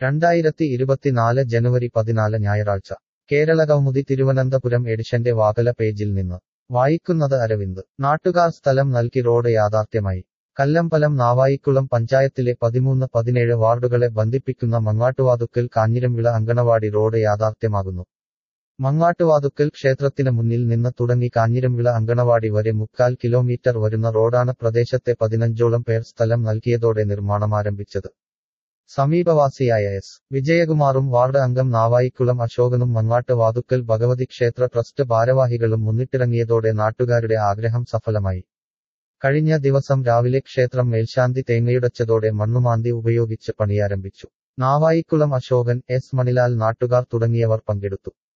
രണ്ടായിരത്തി ഇരുപത്തിനാല് ജനുവരി പതിനാല് ഞായറാഴ്ച കേരളകൗമുദി തിരുവനന്തപുരം എഡിഷന്റെ വാകല പേജിൽ നിന്ന് വായിക്കുന്നത് അരവിന്ദ് നാട്ടുകാർ സ്ഥലം നൽകി റോഡ് യാഥാർത്ഥ്യമായി കല്ലമ്പലം നാവായിക്കുളം പഞ്ചായത്തിലെ പതിമൂന്ന് പതിനേഴ് വാർഡുകളെ ബന്ധിപ്പിക്കുന്ന മങ്ങാട്ടുവാതുക്കൽ കാഞ്ഞിരംവിള അങ്കണവാടി റോഡ് യാഥാർത്ഥ്യമാകുന്നു മങ്ങാട്ടുവാതുക്കൽ ക്ഷേത്രത്തിന് മുന്നിൽ നിന്ന് തുടങ്ങി കാഞ്ഞിരംവിള അങ്കണവാടി വരെ മുക്കാൽ കിലോമീറ്റർ വരുന്ന റോഡാണ് പ്രദേശത്തെ പതിനഞ്ചോളം പേർ സ്ഥലം നൽകിയതോടെ നിർമ്മാണമാരംഭിച്ചത് സമീപവാസിയായ എസ് വിജയകുമാറും വാർഡ് അംഗം നാവായിക്കുളം അശോകനും മങ്ങാട്ട് വാതുക്കൽ ഭഗവതി ക്ഷേത്ര ട്രസ്റ്റ് ഭാരവാഹികളും മുന്നിട്ടിറങ്ങിയതോടെ നാട്ടുകാരുടെ ആഗ്രഹം സഫലമായി കഴിഞ്ഞ ദിവസം രാവിലെ ക്ഷേത്രം മേൽശാന്തി തേങ്ങയുടച്ചതോടെ മണ്ണുമാന്തി ഉപയോഗിച്ച് പണിയാരംഭിച്ചു നാവായിക്കുളം അശോകൻ എസ് മണിലാൽ നാട്ടുകാർ തുടങ്ങിയവർ പങ്കെടുത്തു